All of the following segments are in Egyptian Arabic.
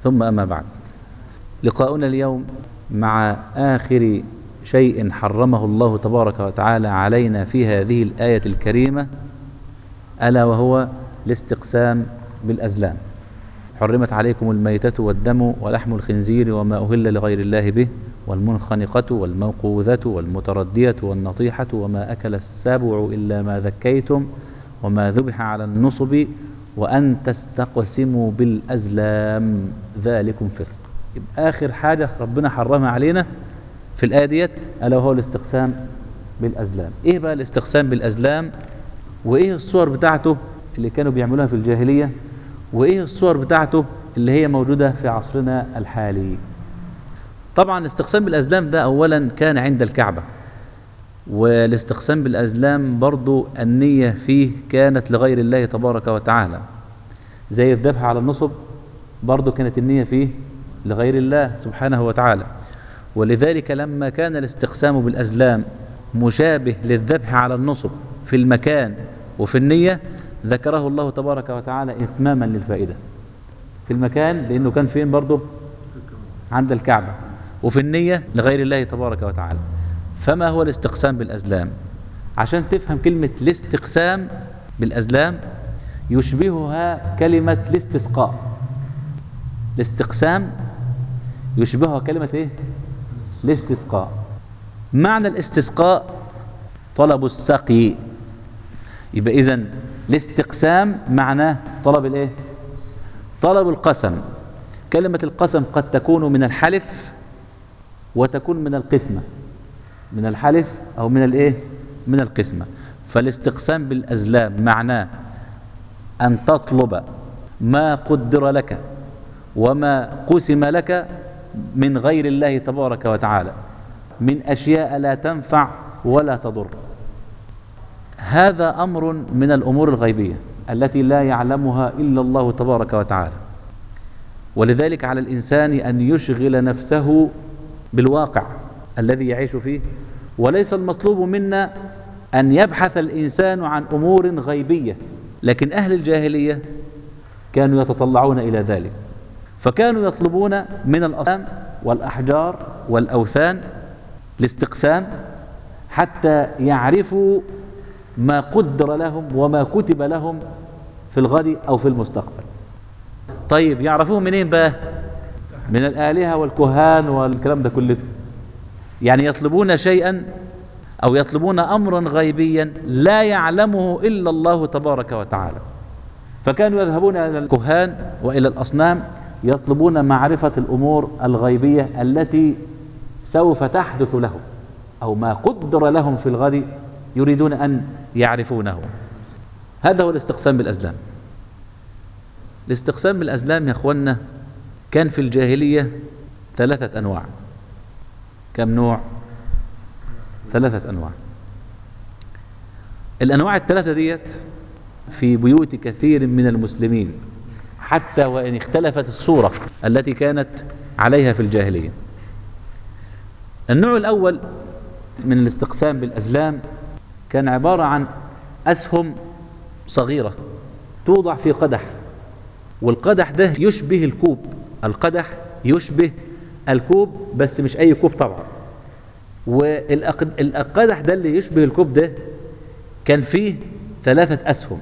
ثم أما بعد لقاؤنا اليوم مع آخر شيء حرمه الله تبارك وتعالى علينا في هذه الآية الكريمة ألا وهو الاستقسام بالأزلام حرمت عليكم الميتة والدم ولحم الخنزير وما أهل لغير الله به والمنخنقة والموقوذة والمتردية والنطيحة وما أكل السبع إلا ما ذكيتم وما ذبح على النصب وأن تستقسموا بالأزلام ذلكم فسق يبقى آخر حاجة ربنا حرمها علينا في الآية ديت ألا وهو الاستقسام بالأزلام إيه بقى الاستقسام بالأزلام وإيه الصور بتاعته اللي كانوا بيعملوها في الجاهلية وإيه الصور بتاعته اللي هي موجودة في عصرنا الحالي طبعا استقسام بالأزلام ده أولا كان عند الكعبة والاستقسام بالأزلام برضو النية فيه كانت لغير الله تبارك وتعالى زي الذبح على النصب برضو كانت النية فيه لغير الله سبحانه وتعالى ولذلك لما كان الاستقسام بالأزلام مشابه للذبح على النصب في المكان وفي النية ذكره الله تبارك وتعالى إتماما للفائدة في المكان لأنه كان فين برضه عند الكعبة وفي النية لغير الله تبارك وتعالى فما هو الاستقسام بالأزلام عشان تفهم كلمة الاستقسام بالأزلام يشبهها كلمة الاستسقاء الاستقسام يشبهها كلمة ايه الاستسقاء معنى الاستسقاء طلب السقي يبقى اذا الاستقسام معناه طلب الايه طلب القسم كلمة القسم قد تكون من الحلف وتكون من القسمة من الحلف أو من الإيه من القسمة فالاستقسام بالأزلام معناه أن تطلب ما قدر لك وما قسم لك من غير الله تبارك وتعالى من أشياء لا تنفع ولا تضر هذا أمر من الأمور الغيبية التي لا يعلمها إلا الله تبارك وتعالى ولذلك على الإنسان أن يشغل نفسه بالواقع الذي يعيش فيه وليس المطلوب منا أن يبحث الإنسان عن أمور غيبية لكن أهل الجاهلية كانوا يتطلعون إلى ذلك فكانوا يطلبون من الأصنام والأحجار والأوثان الاستقسام حتى يعرفوا ما قدر لهم وما كتب لهم في الغد أو في المستقبل طيب يعرفوه منين بقى من الآلهة والكهان والكلام ده كله يعني يطلبون شيئا أو يطلبون أمرا غيبيا لا يعلمه إلا الله تبارك وتعالى فكانوا يذهبون إلى الكهان وإلى الأصنام يطلبون معرفة الأمور الغيبية التي سوف تحدث لهم أو ما قدر لهم في الغد يريدون أن يعرفونه هذا هو الاستقسام بالأزلام الاستقسام بالأزلام يا أخوانا كان في الجاهلية ثلاثة أنواع كم نوع ثلاثة أنواع الأنواع الثلاثة ديت في بيوت كثير من المسلمين حتى وإن اختلفت الصورة التي كانت عليها في الجاهلية النوع الأول من الاستقسام بالأزلام كان عبارة عن أسهم صغيرة توضع في قدح والقدح ده يشبه الكوب القدح يشبه الكوب بس مش أي كوب طبعا والقدح ده اللي يشبه الكوب ده كان فيه ثلاثة أسهم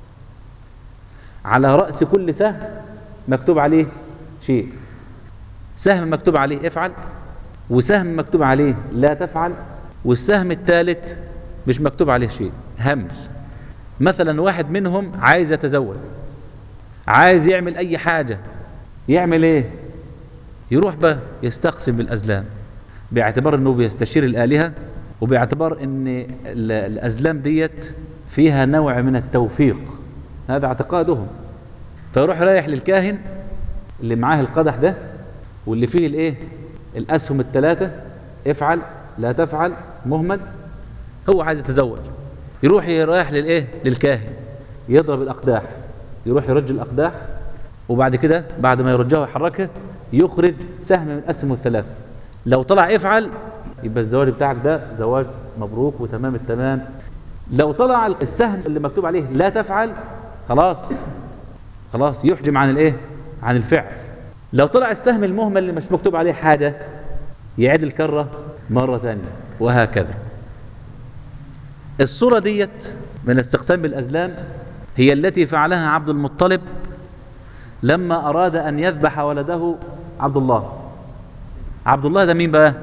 على رأس كل سهم مكتوب عليه شيء سهم مكتوب عليه افعل وسهم مكتوب عليه لا تفعل والسهم الثالث مش مكتوب عليه شيء همل مثلا واحد منهم عايز يتزوج عايز يعمل اي حاجة يعمل ايه يروح بقى يستقسم بالازلام باعتبار انه بيستشير الالهة وباعتبار ان الازلام ديت فيها نوع من التوفيق هذا اعتقادهم فيروح رايح للكاهن اللي معاه القدح ده واللي فيه الايه الاسهم الثلاثة افعل لا تفعل مهمل هو عايز يتزوج يروح رايح للايه للكاهن يضرب الاقداح يروح يرج الاقداح وبعد كده بعد ما يرجها ويحركها يخرج سهم من الاسهم الثلاثه لو طلع افعل يبقى الزواج بتاعك ده زواج مبروك وتمام التمام لو طلع السهم اللي مكتوب عليه لا تفعل خلاص خلاص يحجم عن الايه عن الفعل لو طلع السهم المهمل اللي مش مكتوب عليه حاجة يعيد الكرة مرة ثانية وهكذا الصورة ديت من الاستقسام بالأزلام هي التي فعلها عبد المطلب لما أراد أن يذبح ولده عبد الله عبد الله ده مين بقى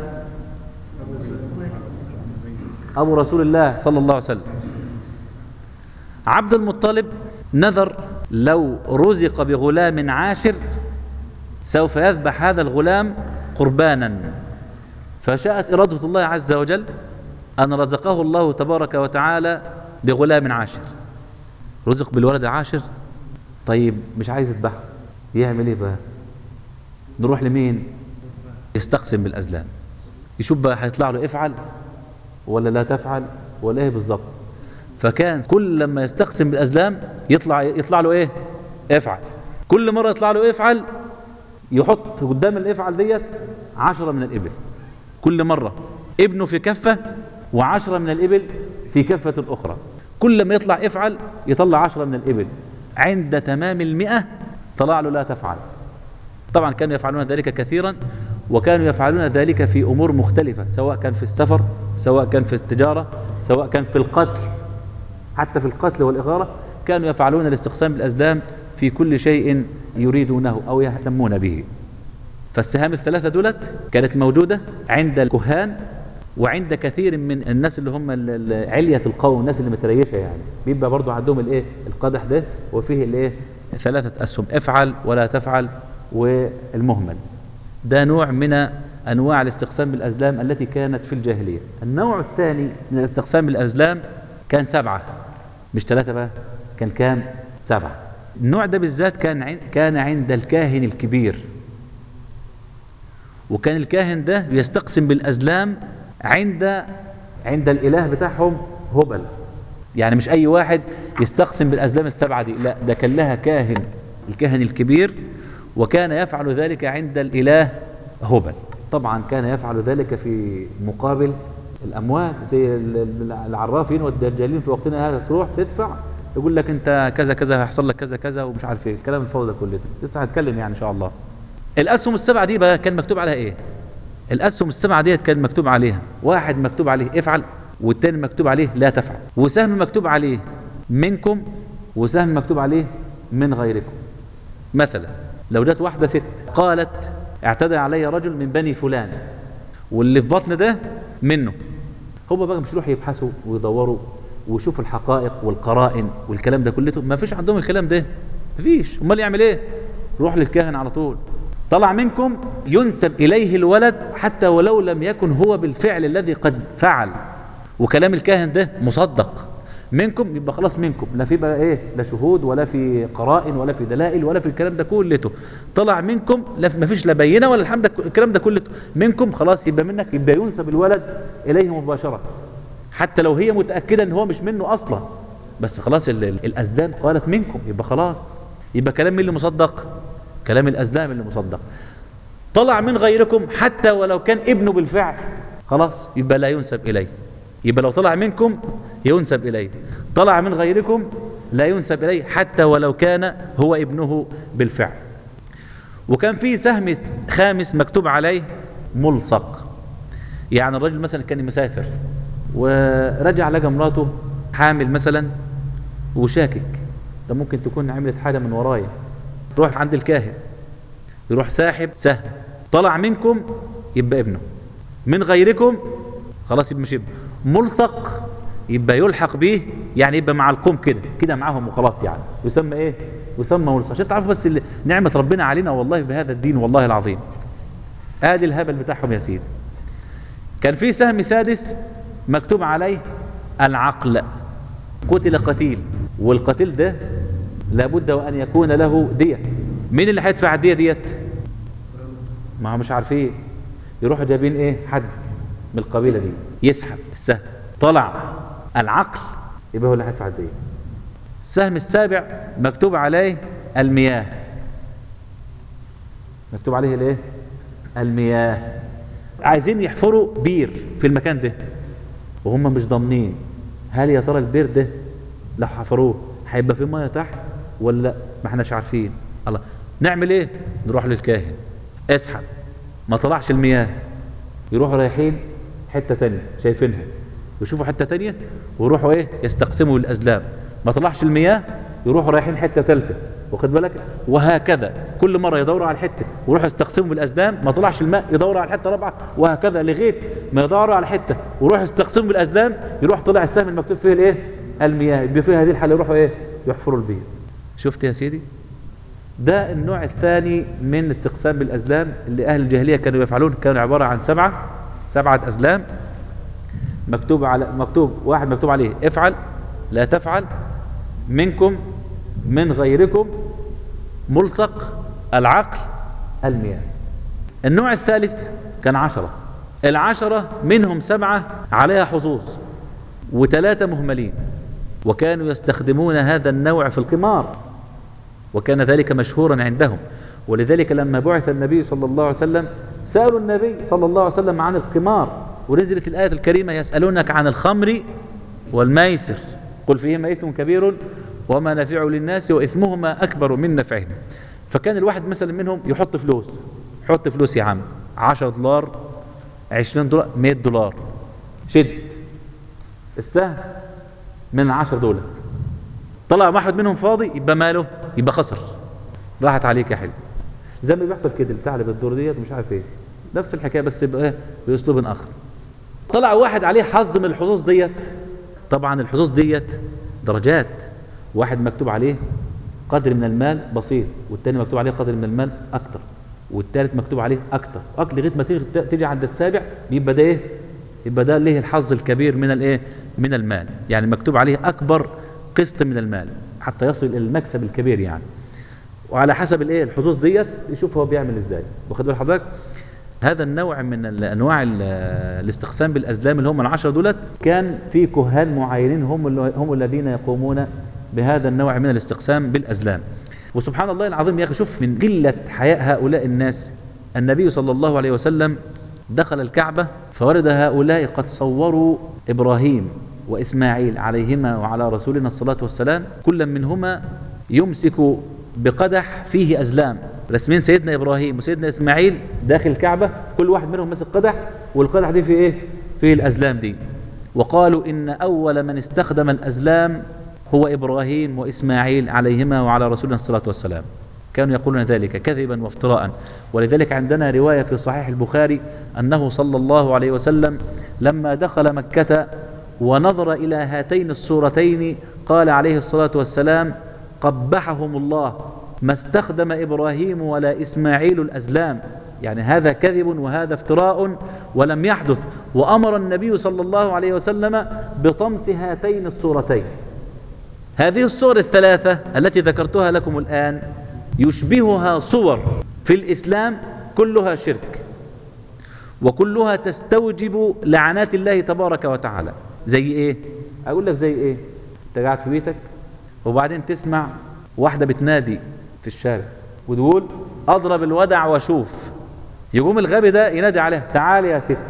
أبو رسول الله صلى الله عليه وسلم عبد المطلب نذر لو رزق بغلام عاشر سوف يذبح هذا الغلام قربانا فشاءت إرادة الله عز وجل أن رزقه الله تبارك وتعالى بغلام عاشر رزق بالولد عاشر طيب مش عايز يذبحه يعمل ايه بقى نروح لمين يستقسم بالأزلام يشوف بقى هيطلع له افعل ولا لا تفعل ولا ايه بالظبط فكان كل لما يستقسم بالأزلام يطلع يطلع له ايه افعل كل مرة يطلع له افعل يحط قدام الافعل ديت عشرة من الإبل كل مرة ابنه في كفة وعشرة من الإبل في كفة أخرى كل ما يطلع افعل يطلع عشرة من الإبل عند تمام المئة طلع له لا تفعل طبعا كانوا يفعلون ذلك كثيرا وكانوا يفعلون ذلك في أمور مختلفة سواء كان في السفر سواء كان في التجارة سواء كان في القتل حتى في القتل والإغارة كانوا يفعلون الاستقسام بالأزلام في كل شيء يريدونه أو يهتمون به فالسهام الثلاثة دولت كانت موجودة عند الكهان وعند كثير من الناس اللي هم ال- ال- علية القوم الناس اللي متريشة يعني بيبقى برضو عندهم الايه القدح ده وفيه الايه ثلاثة أسهم افعل ولا تفعل والمهمل ده نوع من أنواع الاستقسام بالأزلام التي كانت في الجاهلية النوع الثاني من الاستقسام بالأزلام كان سبعة مش ثلاثة بقى كان كام سبعة النوع ده بالذات كان عن- كان عند الكاهن الكبير وكان الكاهن ده يستقسم بالأزلام عند عند الإله بتاعهم هبل يعني مش أي واحد يستقسم بالأزلام السبعة دي لا ده كان لها كاهن الكاهن الكبير وكان يفعل ذلك عند الإله هبل طبعا كان يفعل ذلك في مقابل الأموال زي ال- ال- العرافين والدجالين في وقتنا هذا تروح تدفع يقول لك انت كذا كذا هيحصل لك كذا كذا ومش عارف ايه الكلام الفاضي ده كله ده. لسه هنتكلم يعني ان شاء الله الاسهم السبعه دي بقى كان مكتوب عليها ايه الاسهم السبعه ديت كان مكتوب عليها واحد مكتوب عليه افعل والتاني مكتوب عليه لا تفعل وسهم مكتوب عليه منكم وسهم مكتوب عليه من غيركم مثلا لو جت واحده ست قالت اعتدى علي رجل من بني فلان واللي في بطن ده منه هم بقى مش يروحوا يبحثوا ويدوروا ويشوفوا الحقائق والقرائن والكلام ده كلته ما فيش عندهم الكلام ده ما فيش امال يعمل ايه روح للكاهن على طول طلع منكم ينسب اليه الولد حتى ولو لم يكن هو بالفعل الذي قد فعل وكلام الكاهن ده مصدق منكم يبقى خلاص منكم لا في بقى ايه لا شهود ولا في قرائن ولا في دلائل ولا في الكلام ده كلته طلع منكم لا ما فيش لا بينه ولا الحمد الكلام ده كلته منكم خلاص يبقى منك يبقى ينسب الولد اليه مباشره حتى لو هي متاكده ان هو مش منه اصلا بس خلاص ال- ال- الازلام قالت منكم يبقى خلاص يبقى كلام مين اللي مصدق كلام الازلام اللي مصدق طلع من غيركم حتى ولو كان ابنه بالفعل خلاص يبقى لا ينسب إليه يبقى لو طلع منكم ينسب إليه طلع من غيركم لا ينسب إليه حتى ولو كان هو ابنه بالفعل وكان في سهم خامس مكتوب عليه ملصق يعني الرجل مثلا كان مسافر ورجع لقى مراته حامل مثلا وشاكك ده ممكن تكون عملت حاجة من ورايا روح عند الكاهن يروح ساحب سهم طلع منكم يبقى ابنه من غيركم خلاص يبقى مش ابنه ملصق يبقى يلحق به يعني يبقى مع القوم كده كده معاهم وخلاص يعني يسمى ايه يسمى ملصق عشان تعرفوا بس اللي- نعمة ربنا علينا والله بهذا الدين والله العظيم ادي الهبل بتاعهم يا سيدي كان في سهم سادس مكتوب عليه العقل قتل قتيل والقتيل ده لابد وان يكون له دية مين اللي هيدفع الدية ديت ما هم مش عارفين يروحوا جايبين ايه حد من القبيله دي يسحب السهم طلع العقل يبقى هو اللي هيدفع الدية السهم السابع مكتوب عليه المياه مكتوب عليه الايه المياه عايزين يحفروا بير في المكان ده وهم مش ضامنين هل يا ترى البير ده لو حفروه هيبقى فيه ميه تحت ولا لا ما احناش عارفين الله نعمل ايه نروح للكاهن اسحب ما طلعش المياه يروحوا رايحين حتة تانية شايفينها يشوفوا حتة تانية ويروحوا ايه يستقسموا الازلام ما طلعش المياه يروحوا رايحين حتة تالتة واخد بالك وهكذا كل مرة يدوروا على الحتة ويروحوا يستقسموا بالازلام ما طلعش الماء يدوروا على الحتة الرابعة وهكذا لغاية ما يدوروا على حتة ويروحوا يستقسموا بالازلام يروح طلع السهم المكتوب فيه الايه المياه يبقى فيها هذه الحالة يروحوا ايه يحفروا البير شفت يا سيدي ده النوع الثاني من الاستقسام بالأزلام اللي أهل الجاهلية كانوا يفعلون كانوا عبارة عن سبعة سبعة أزلام مكتوب على مكتوب واحد مكتوب عليه افعل لا تفعل منكم من غيركم ملصق العقل المياه النوع الثالث كان عشرة العشرة منهم سبعة عليها حظوظ وثلاثة مهملين وكانوا يستخدمون هذا النوع في القمار وكان ذلك مشهورا عندهم ولذلك لما بعث النبي صلى الله عليه وسلم سألوا النبي صلى الله عليه وسلم عن القمار ونزلت الآية الكريمة يسألونك عن الخمر والميسر قل فيهما إثم كبير وما نفع للناس وإثمهما أكبر من نفعهم فكان الواحد مثلا منهم يحط فلوس حط فلوس يا عم 10 دولار 20 دولار 100 دولار شد السهم من 10 دولار طلع واحد منهم فاضي يبقى ماله يبقى خسر راحت عليك يا حلو زي ما بيحصل كده بتاع اللي بالدور ديت مش عارف ايه نفس الحكايه بس بايه باسلوب اخر طلع واحد عليه حظ من الحظوظ ديت طبعا الحظوظ ديت درجات واحد مكتوب عليه قدر من المال بسيط والتاني مكتوب عليه قدر من المال اكتر والتالت مكتوب عليه اكتر اكتر لغايه ما تيجي تيجي عند السابع بيبقى ده ايه يبقى ده ليه الحظ الكبير من الايه من المال يعني مكتوب عليه اكبر قسط من المال حتى يصل الى المكسب الكبير يعني وعلى حسب الايه الحظوظ ديت يشوف هو بيعمل ازاي واخد بال حضرتك هذا النوع من انواع الاستقسام بالازلام اللي هم العشره دولت كان في كهان معينين هم هم الذين يقومون بهذا النوع من الاستقسام بالازلام وسبحان الله العظيم يا اخي شوف من قله حياء هؤلاء الناس النبي صلى الله عليه وسلم دخل الكعبه فورد هؤلاء قد صوروا ابراهيم وإسماعيل عليهما وعلى رسولنا الصلاة والسلام كل منهما يمسك بقدح فيه أزلام رسمين سيدنا إبراهيم وسيدنا إسماعيل داخل الكعبة كل واحد منهم مسك قدح والقدح دي فيه إيه؟ فيه الأزلام دي وقالوا إن أول من استخدم الأزلام هو إبراهيم وإسماعيل عليهما وعلى رسولنا الصلاة والسلام كانوا يقولون ذلك كذبا وافتراء ولذلك عندنا رواية في صحيح البخاري أنه صلى الله عليه وسلم لما دخل مكة ونظر إلى هاتين الصورتين قال عليه الصلاة والسلام قبحهم الله ما استخدم إبراهيم ولا إسماعيل الأزلام يعني هذا كذب وهذا افتراء ولم يحدث وأمر النبي صلى الله عليه وسلم بطمس هاتين الصورتين هذه الصور الثلاثة التي ذكرتها لكم الآن يشبهها صور في الإسلام كلها شرك وكلها تستوجب لعنات الله تبارك وتعالى زي ايه اقول لك زي ايه انت قاعد في بيتك وبعدين تسمع واحدة بتنادي في الشارع وتقول اضرب الودع واشوف يقوم الغبي ده ينادي عليها تعالي يا ست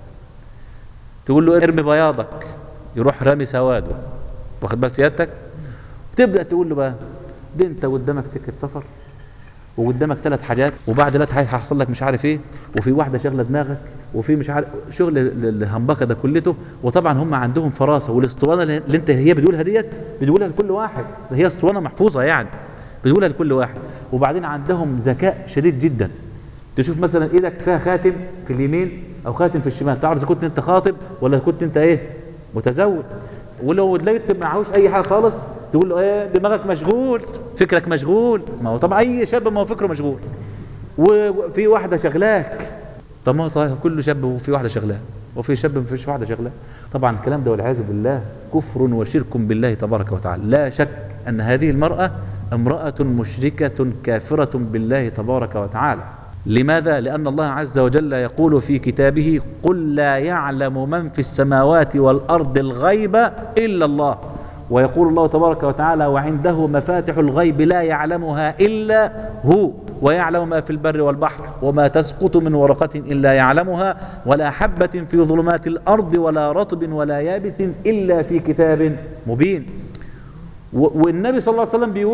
تقول له ارمي بياضك يروح رامي سواده واخد بال سيادتك تبدا تقول له بقى دي انت قدامك سكه سفر وقدامك ثلاث حاجات وبعد ثلاث حاجات هيحصل لك مش عارف ايه وفي واحده شغله دماغك وفي مش عارف شغل الهمبكه ده كلته وطبعا هم عندهم فراسه والاسطوانه اللي انت هي بتقولها ديت بتقولها لكل واحد هي اسطوانه محفوظه يعني بتقولها لكل واحد وبعدين عندهم ذكاء شديد جدا تشوف مثلا ايدك فيها خاتم في اليمين او خاتم في الشمال تعرف اذا كنت انت خاطب ولا كنت انت ايه متزوج ولو لقيت معهوش اي حاجه خالص تقول له ايه دماغك مشغول فكرك مشغول ما هو طبعا اي شاب ما هو فكره مشغول وفي واحده شغلاك طب ما هو كل شاب وفي واحده شغلاه وفي شاب ما فيش واحده شغلاه طبعا الكلام ده والعياذ بالله كفر وشرك بالله تبارك وتعالى لا شك ان هذه المراه امراه مشركه كافره بالله تبارك وتعالى لماذا؟ لأن الله عز وجل يقول في كتابه قل لا يعلم من في السماوات والأرض الغيب إلا الله ويقول الله تبارك وتعالى وعنده مفاتح الغيب لا يعلمها إلا هو ويعلم ما في البر والبحر وما تسقط من ورقة إلا يعلمها ولا حبة في ظلمات الأرض ولا رطب ولا يابس إلا في كتاب مبين والنبي صلى الله عليه وسلم بيقول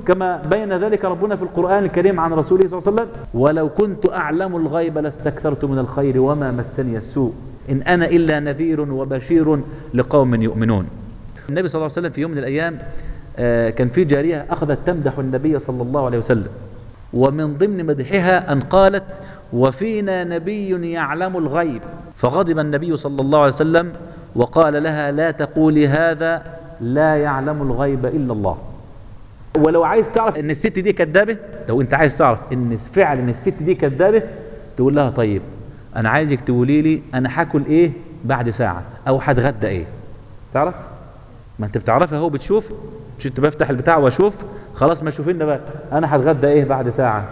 كما بين ذلك ربنا في القرآن الكريم عن رسوله صلى الله عليه وسلم ولو كنت أعلم الغيب لاستكثرت من الخير وما مسني السوء إن أنا إلا نذير وبشير لقوم يؤمنون النبي صلى الله عليه وسلم في يوم من الأيام آه، كان في جارية أخذت تمدح النبي صلى الله عليه وسلم ومن ضمن مدحها أن قالت وفينا نبي يعلم الغيب فغضب النبي صلى الله عليه وسلم وقال لها لا تقولي هذا لا يعلم الغيب إلا الله ولو عايز تعرف ان الست دي كدابه لو انت عايز تعرف ان فعلا الست دي كدابه تقول لها طيب انا عايزك تقولي لي انا هاكل ايه بعد ساعه او هتغدى ايه تعرف ما انت بتعرفها اهو بتشوف مش انت بفتح البتاع واشوف خلاص ما شوفين بقى انا هتغدى ايه بعد ساعه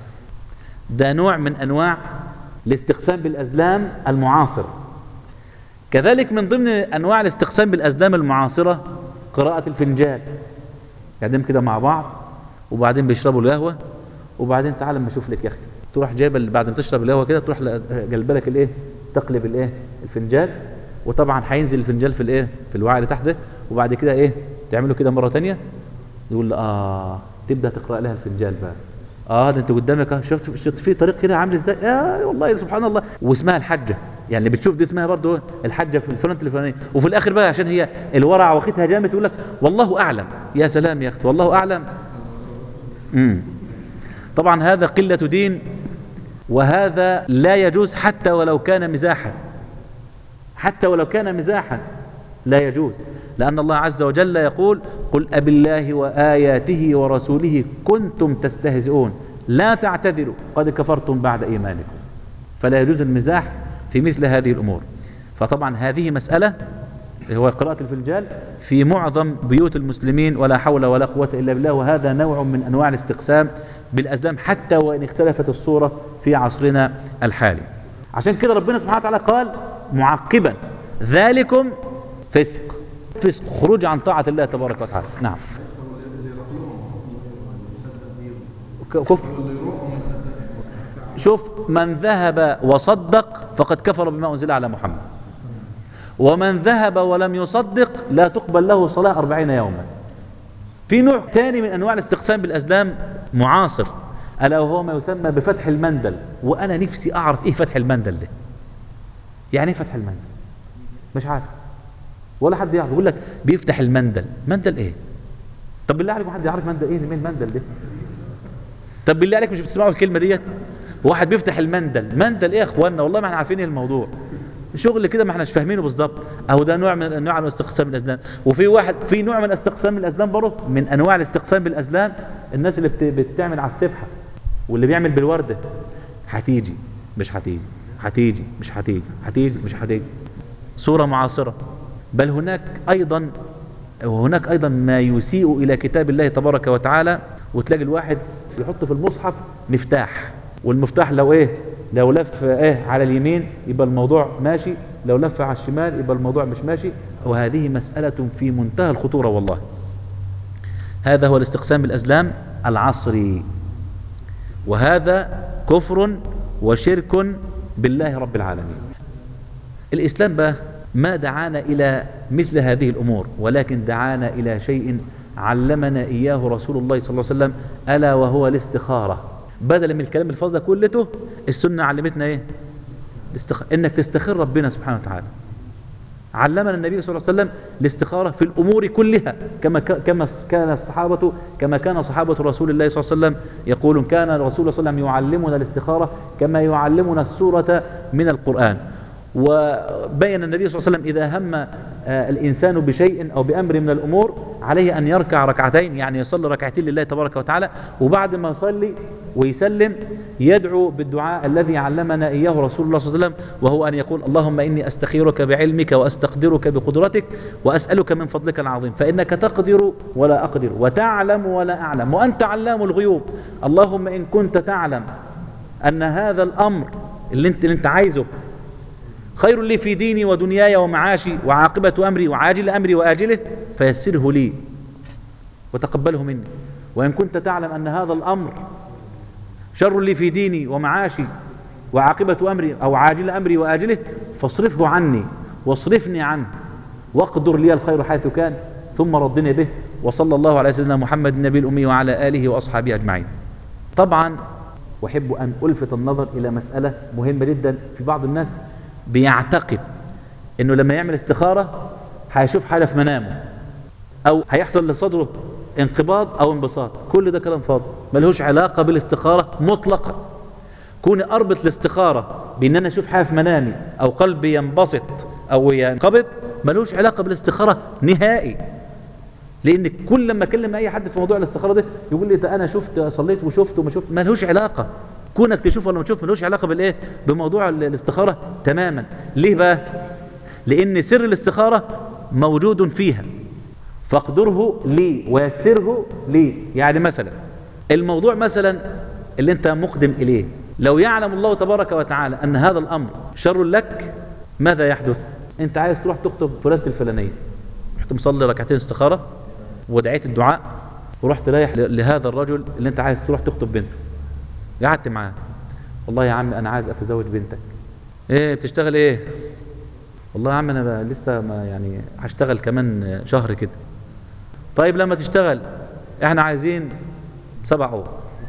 ده نوع من انواع الاستقسام بالازلام المعاصر كذلك من ضمن انواع الاستقسام بالازلام المعاصره قراءه الفنجان قاعدين كده مع بعض وبعدين بيشربوا القهوه وبعدين تعالى اما اشوف لك يا اختي تروح جايبه اللي بعد ما تشرب القهوه كده تروح جلبه لك الايه تقلب الايه الفنجان وطبعا هينزل الفنجان في الايه في الوعاء اللي تحت ده وبعد كده ايه تعمله كده مره تانية يقول له اه تبدا تقرا لها الفنجان بقى اه ده انت قدامك اه شفت شفت في طريق كده عامل ازاي اه والله سبحان الله واسمها الحجه يعني اللي بتشوف دي اسمها برضه الحجه في الفلانه الفلانيه وفي الاخر بقى عشان هي الورع واخدها جامد تقول لك والله اعلم يا سلام يا اختي والله اعلم امم طبعا هذا قله دين وهذا لا يجوز حتى ولو كان مزاحا حتى ولو كان مزاحا لا يجوز لأن الله عز وجل يقول قل أب الله وآياته ورسوله كنتم تستهزئون لا تعتذروا قد كفرتم بعد إيمانكم فلا يجوز المزاح في مثل هذه الأمور فطبعا هذه مسألة هو قراءة الفنجان في معظم بيوت المسلمين ولا حول ولا قوة إلا بالله وهذا نوع من أنواع الاستقسام بالأزلام حتى وإن اختلفت الصورة في عصرنا الحالي عشان كده ربنا سبحانه وتعالى قال معقبا ذلكم فسق فسق خروج عن طاعة الله تبارك وتعالى نعم كفر شوف من ذهب وصدق فقد كفر بما أنزل على محمد ومن ذهب ولم يصدق لا تقبل له صلاة أربعين يوما في نوع ثاني من أنواع الاستقسام بالأزلام معاصر ألا وهو ما يسمى بفتح المندل وأنا نفسي أعرف إيه فتح المندل ده يعني إيه فتح المندل مش عارف ولا حد يعرف يقول لك بيفتح المندل مندل إيه طب بالله عليكم حد يعرف مندل إيه المندل ده طب بالله عليك مش بتسمعوا الكلمة ديت واحد بيفتح المندل مندل ايه يا اخوانا والله ما احنا عارفين ايه الموضوع شغل كده ما احناش فاهمينه بالظبط اهو ده نوع من انواع الاستقسام بالازلام وفي واحد في نوع من استقسام الازلام برضه من انواع الاستقسام بالازلام الناس اللي بت- بتعمل على السبحه واللي بيعمل بالورده هتيجي مش هتيجي هتيجي مش هتيجي هتيجي مش هتيجي صوره معاصره بل هناك ايضا وهناك ايضا ما يسيء الى كتاب الله تبارك وتعالى وتلاقي الواحد يحط في المصحف مفتاح والمفتاح لو ايه لو لف ايه على اليمين يبقى الموضوع ماشي لو لف على الشمال يبقى الموضوع مش ماشي وهذه مسألة في منتهى الخطورة والله هذا هو الاستقسام بالأزلام العصري وهذا كفر وشرك بالله رب العالمين الإسلام بقى ما دعانا إلى مثل هذه الأمور ولكن دعانا إلى شيء علمنا إياه رسول الله صلى الله عليه وسلم ألا وهو الاستخارة بدل من الكلام الفاضل ده كلته السنة علمتنا إيه الاستخ... إنك تستخير ربنا سبحانه وتعالى علمنا النبي صلى الله عليه وسلم الاستخارة في الأمور كلها كما ك- كما كان الصحابة كما كان صحابة رسول الله صلى الله عليه وسلم يقولون كان الرسول صلى الله عليه وسلم يعلمنا الاستخارة كما يعلمنا السورة من القرآن وبين النبي صلى الله عليه وسلم إذا هم آه، الإنسان بشيء أو بأمر من الأمور عليه أن يركع ركعتين يعني يصلي ركعتين لله تبارك وتعالى وبعد ما يصلي ويسلم يدعو بالدعاء الذي علمنا إياه رسول الله صلى الله عليه وسلم وهو أن يقول اللهم إني أستخيرك بعلمك وأستقدرك بقدرتك وأسألك من فضلك العظيم فإنك تقدر ولا أقدر وتعلم ولا أعلم وأنت علام الغيوب اللهم إن كنت تعلم أن هذا الأمر اللي أنت, اللي انت عايزه خير لي في ديني ودنياي ومعاشي وعاقبة أمري وعاجل أمري وآجله فيسره لي وتقبله مني وإن كنت تعلم أن هذا الأمر شر لي في ديني ومعاشي وعاقبة أمري أو عاجل أمري وآجله فاصرفه عني واصرفني عنه واقدر لي الخير حيث كان ثم ردني به وصلى الله على سيدنا محمد النبي الأمي وعلى آله وأصحابه أجمعين طبعا أحب أن ألفت النظر إلى مسألة مهمة جدا في بعض الناس بيعتقد أنه لما يعمل استخارة هيشوف حاجة في منامه أو هيحصل لصدره انقباض أو انبساط كل ده كلام فاضي ملهوش علاقة بالاستخارة مطلقا كوني أربط الاستخارة بأن أنا أشوف حاجة في منامي أو قلبي ينبسط أو ينقبض ملوش علاقة بالاستخارة نهائي لان كل لما اكلم اي حد في موضوع الاستخاره ده يقول لي ده انا شفت صليت وشفت وما شفت ملوش علاقه كونك تشوف ولا ما تشوف ملوش علاقه بالايه بموضوع الاستخاره تماما ليه بقى لان سر الاستخاره موجود فيها فاقدره لي ويسره لي يعني مثلا الموضوع مثلا اللي انت مقدم اليه لو يعلم الله تبارك وتعالى ان هذا الامر شر لك ماذا يحدث انت عايز تروح تخطب فلانه الفلانيه رحت مصلي ركعتين استخاره ودعيت الدعاء ورحت رايح لهذا الرجل اللي انت عايز تروح تخطب بنته قعدت معاه والله يا عم انا عايز اتزوج بنتك ايه بتشتغل ايه والله يا عم انا لسه ما يعني هشتغل كمان شهر كده طيب لما تشتغل احنا عايزين سبع اوض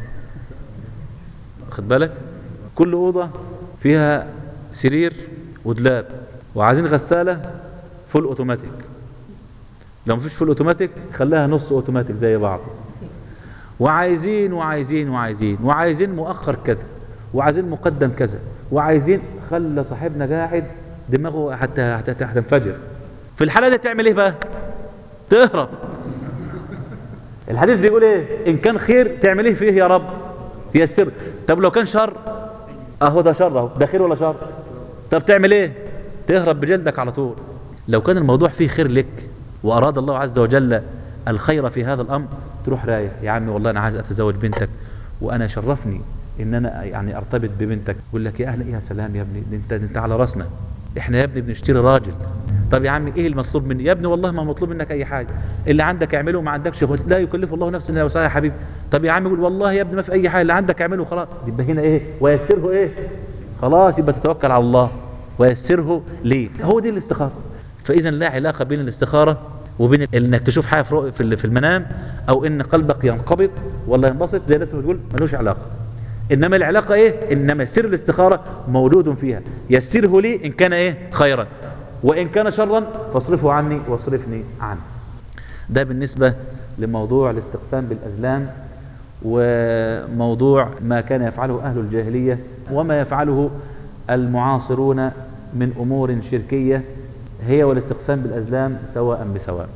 واخد بالك كل اوضه فيها سرير ودولاب وعايزين غساله فول اوتوماتيك لو مفيش فول اوتوماتيك خليها نص اوتوماتيك زي بعض وعايزين وعايزين وعايزين وعايزين مؤخر كذا وعايزين مقدم كذا وعايزين خلى صاحبنا قاعد دماغه حتى هتنفجر في الحاله دي تعمل ايه بقى تهرب الحديث بيقول ايه ان كان خير تعمل ايه فيه يا رب تيسر طب لو كان شر اهو ده شر اهو ده خير ولا شر طب تعمل ايه تهرب بجلدك على طول لو كان الموضوع فيه خير لك وأراد الله عز وجل الخير في هذا الأمر تروح رايح يا عمي والله أنا عايز أتزوج بنتك وأنا شرفني إن أنا يعني أرتبط ببنتك يقول لك يا أهلا يا سلام يا ابني أنت أنت على راسنا إحنا يا ابني بنشتري راجل طب يا عمي إيه المطلوب مني يا ابني والله ما مطلوب منك أي حاجة اللي عندك اعمله ما عندكش لا يكلف الله نفسا إلا وسعها يا حبيبي طب يا عمي يقول والله يا ابني ما في أي حاجة اللي عندك اعمله خلاص يبقى هنا إيه ويسره إيه خلاص يبقى تتوكل على الله ويسره ليه هو دي الاستخارة فإذا لا علاقة بين الاستخارة وبين انك تشوف حاجه في في في المنام او ان قلبك ينقبض ولا ينبسط زي الناس بتقول ملوش علاقه انما العلاقه ايه انما سر الاستخاره موجود فيها يسره لي ان كان ايه خيرا وان كان شرا فاصرفه عني واصرفني عنه ده بالنسبه لموضوع الاستقسام بالازلام وموضوع ما كان يفعله اهل الجاهليه وما يفعله المعاصرون من امور شركيه هي والاستقسام بالأزلام سواء بسواء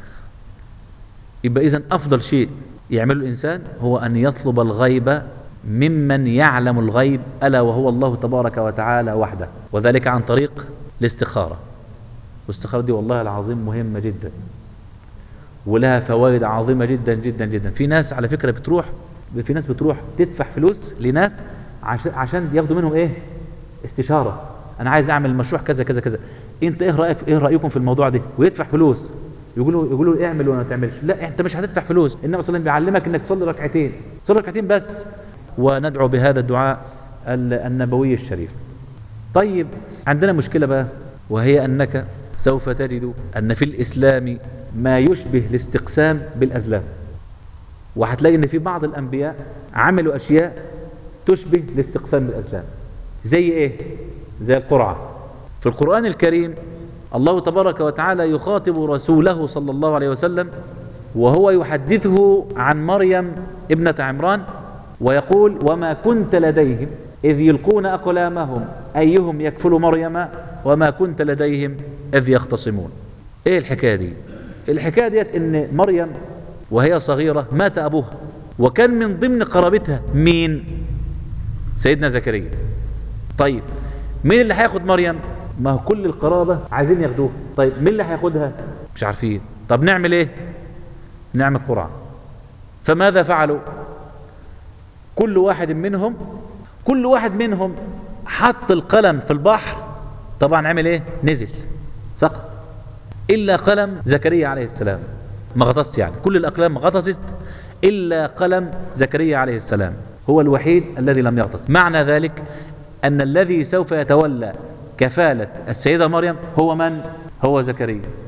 يبقى إذن أفضل شيء يعمله الإنسان هو أن يطلب الغيب ممن يعلم الغيب ألا وهو الله تبارك وتعالى وحده وذلك عن طريق الاستخارة والاستخارة دي والله العظيم مهمة جدا ولها فوائد عظيمة جدا جدا جدا في ناس على فكرة بتروح في ناس بتروح تدفع فلوس لناس عشان عشان ياخدوا منهم ايه استشارة انا عايز اعمل مشروع كذا كذا كذا انت ايه رايك ايه رايكم في الموضوع ده ويدفع فلوس يقولوا يقولوا اعمل ولا ما تعملش لا انت مش هتدفع فلوس النبي صلى الله عليه وسلم بيعلمك انك تصلي ركعتين تصلي ركعتين بس وندعو بهذا الدعاء النبوي الشريف طيب عندنا مشكله بقى وهي انك سوف تجد ان في الاسلام ما يشبه الاستقسام بالازلام وهتلاقي ان في بعض الانبياء عملوا اشياء تشبه الاستقسام بالازلام زي ايه زي القرعة في القرآن الكريم الله تبارك وتعالى يخاطب رسوله صلى الله عليه وسلم وهو يحدثه عن مريم ابنة عمران ويقول وما كنت لديهم إذ يلقون أقلامهم أيهم يكفل مريم وما كنت لديهم إذ يختصمون إيه الحكاية دي الحكاية ديت إن مريم وهي صغيرة مات أبوها وكان من ضمن قرابتها مين سيدنا زكريا طيب مين اللي هياخد مريم ما هو كل القرابة عايزين ياخدوها طيب مين اللي هياخدها مش عارفين طب نعمل ايه نعمل قرعة فماذا فعلوا كل واحد منهم كل واحد منهم حط القلم في البحر طبعا عمل ايه نزل سقط الا قلم زكريا عليه السلام ما غطس يعني كل الاقلام غطست الا قلم زكريا عليه السلام هو الوحيد الذي لم يغطس معنى ذلك أن الذي سوف يتولى كفالة السيدة مريم هو من؟ هو زكريا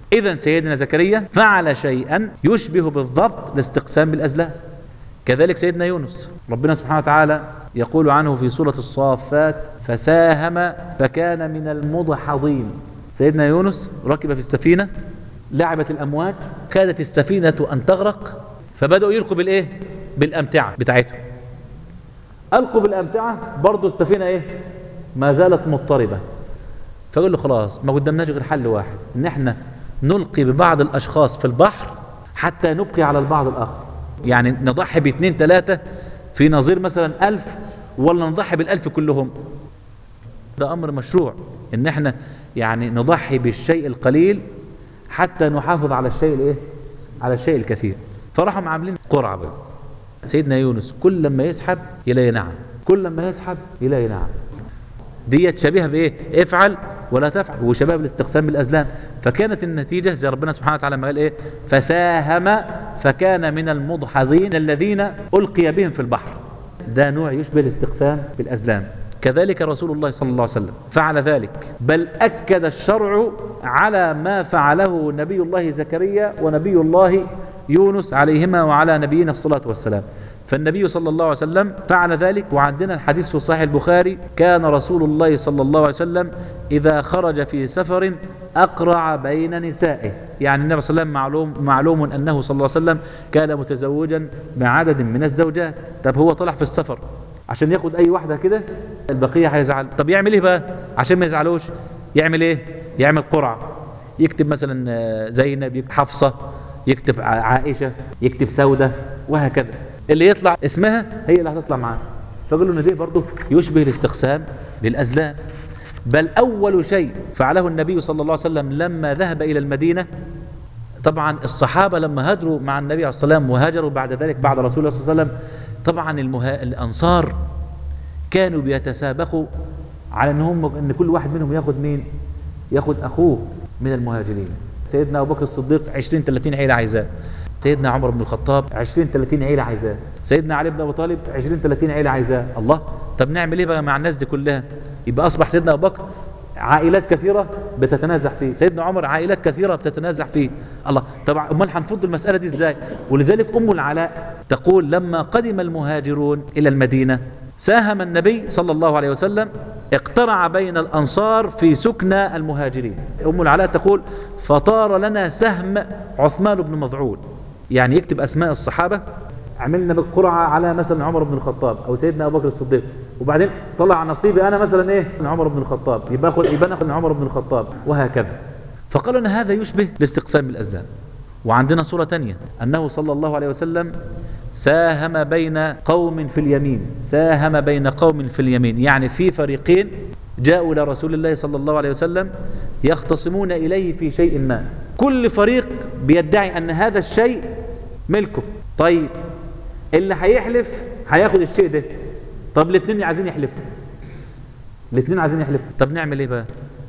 إذا سيدنا زكريا فعل شيئا يشبه بالضبط الاستقسام بالأزلام كذلك سيدنا يونس ربنا سبحانه وتعالى يقول عنه في سورة الصافات فساهم فكان من المضحضين سيدنا يونس ركب في السفينة لعبت الأمواج كادت السفينة أن تغرق فبدأوا يلقوا بالإيه بالأمتعة بتاعتهم ألقوا بالأمتعة برضو السفينة إيه ما زالت مضطربة فقال له خلاص ما قدامناش غير حل واحد ان احنا نلقي ببعض الاشخاص في البحر حتى نبقي على البعض الاخر يعني نضحي باثنين ثلاثة في نظير مثلا ألف ولا نضحي بالألف كلهم ده أمر مشروع إن احنا يعني نضحي بالشيء القليل حتى نحافظ على الشيء الايه على الشيء الكثير فراحوا عاملين قرعة بقى سيدنا يونس كل لما يسحب يلاقي نعم كل لما يسحب يلاقي نعم ديت شبيهه بايه افعل ولا تفعل وشباب الاستقسام بالازلام فكانت النتيجه زي ربنا سبحانه وتعالى ما قال ايه فساهم فكان من المضحضين الذين القي بهم في البحر ده نوع يشبه الاستقسام بالازلام كذلك رسول الله صلى الله عليه وسلم فعل ذلك بل اكد الشرع على ما فعله نبي الله زكريا ونبي الله يونس عليهما وعلى نبينا الصلاه والسلام فالنبي صلى الله عليه وسلم فعل ذلك وعندنا الحديث في صحيح البخاري كان رسول الله صلى الله عليه وسلم إذا خرج في سفر أقرع بين نسائه يعني النبي صلى الله عليه وسلم معلوم, معلوم أنه صلى الله عليه وسلم كان متزوجا بعدد من الزوجات طب هو طلع في السفر عشان ياخد أي واحدة كده البقية هيزعل طب يعمل إيه بقى عشان ما يزعلوش يعمل إيه يعمل قرعة يكتب مثلا زينب يكتب حفصة يكتب عائشة يكتب سودة وهكذا اللي يطلع اسمها هي اللي هتطلع معاه فقالوا ان ده برضه يشبه الاستقسام بالازلام بل اول شيء فعله النبي صلى الله عليه وسلم لما ذهب الى المدينه طبعا الصحابه لما هاجروا مع النبي عليه الصلاه والسلام وهاجروا بعد ذلك بعد رسول الله صلى الله عليه وسلم طبعا المها... الانصار كانوا بيتسابقوا على ان هم ان كل واحد منهم ياخد مين ياخد اخوه من المهاجرين سيدنا ابو بكر الصديق 20 30 عيله عايزاه سيدنا عمر بن الخطاب 20 30 عيله عايزاه سيدنا علي بن ابي طالب 20 30 عيله عايزاه الله طب نعمل ايه بقى مع الناس دي كلها يبقى اصبح سيدنا ابو بكر عائلات كثيره بتتنازع فيه سيدنا عمر عائلات كثيره بتتنازع فيه الله طبعا امال هنفض المساله دي ازاي ولذلك ام العلاء تقول لما قدم المهاجرون الى المدينه ساهم النبي صلى الله عليه وسلم اقترع بين الانصار في سكنى المهاجرين ام العلاء تقول فطار لنا سهم عثمان بن مظعون يعني يكتب اسماء الصحابه عملنا بالقرعه على مثلا عمر بن الخطاب او سيدنا ابو بكر الصديق وبعدين طلع نصيبي انا مثلا ايه عمر بن الخطاب يبقى اخذ يبقى ناخذ عمر بن الخطاب وهكذا فقالوا ان هذا يشبه الاستقسام بالازلام وعندنا صوره ثانيه انه صلى الله عليه وسلم ساهم بين قوم في اليمين ساهم بين قوم في اليمين يعني في فريقين جاءوا الى رسول الله صلى الله عليه وسلم يختصمون اليه في شيء ما كل فريق بيدعي ان هذا الشيء ملكه طيب اللي هيحلف هياخد الشيء ده طب الاثنين عايزين يحلفوا الاثنين عايزين يحلفوا طب نعمل ايه بقى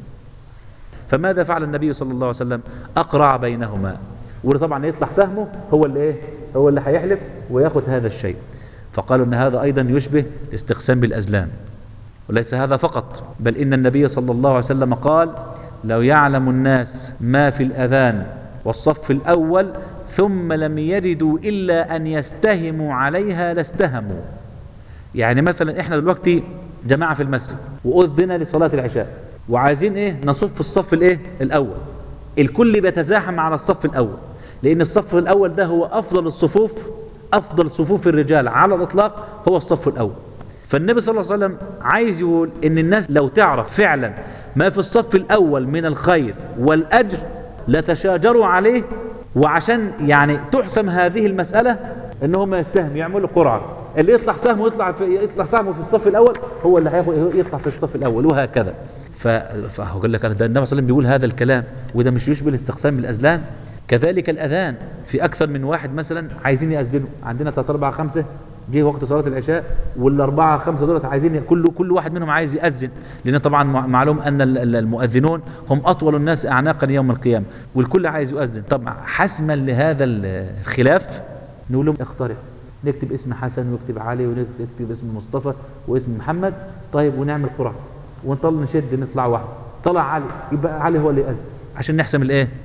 فماذا فعل النبي صلى الله عليه وسلم اقرع بينهما وطبعا يطلع سهمه هو اللي ايه هو اللي هيحلف وياخد هذا الشيء فقالوا ان هذا ايضا يشبه الاستقسام بالازلام وليس هذا فقط بل ان النبي صلى الله عليه وسلم قال لو يعلم الناس ما في الاذان والصف الاول ثم لم يجدوا الا ان يستهموا عليها لاستهموا يعني مثلا احنا دلوقتي جماعه في المسجد واذن لصلاه العشاء وعايزين ايه نصف في الصف الايه الاول الكل بيتزاحم على الصف الاول لان الصف الاول ده هو افضل الصفوف افضل صفوف الرجال على الاطلاق هو الصف الاول فالنبي صلى الله عليه وسلم عايز يقول ان الناس لو تعرف فعلا ما في الصف الاول من الخير والاجر لتشاجروا عليه وعشان يعني تحسم هذه المساله ان هم يستهم يعملوا قرعه اللي يطلع سهمه يطلع في يطلع سهمه في الصف الاول هو اللي هياخد يطلع في الصف الاول وهكذا فهو قال لك ده النبي صلى الله عليه وسلم بيقول هذا الكلام وده مش يشبه الاستقسام بالازلام كذلك الاذان في اكثر من واحد مثلا عايزين ياذنوا عندنا ثلاثة أربعة خمسة جه وقت صلاة العشاء والأربعة خمسة دولت عايزين كل كل واحد منهم عايز يأذن لأن طبعا معلوم أن المؤذنون هم أطول الناس أعناقا يوم القيامة والكل عايز يؤذن طبعا حسما لهذا الخلاف نقول لهم اقترح نكتب اسم حسن ونكتب علي ونكتب اسم مصطفى واسم محمد طيب ونعمل قرعة ونطل نشد نطلع واحد طلع علي يبقى علي هو اللي يأذن عشان نحسم الايه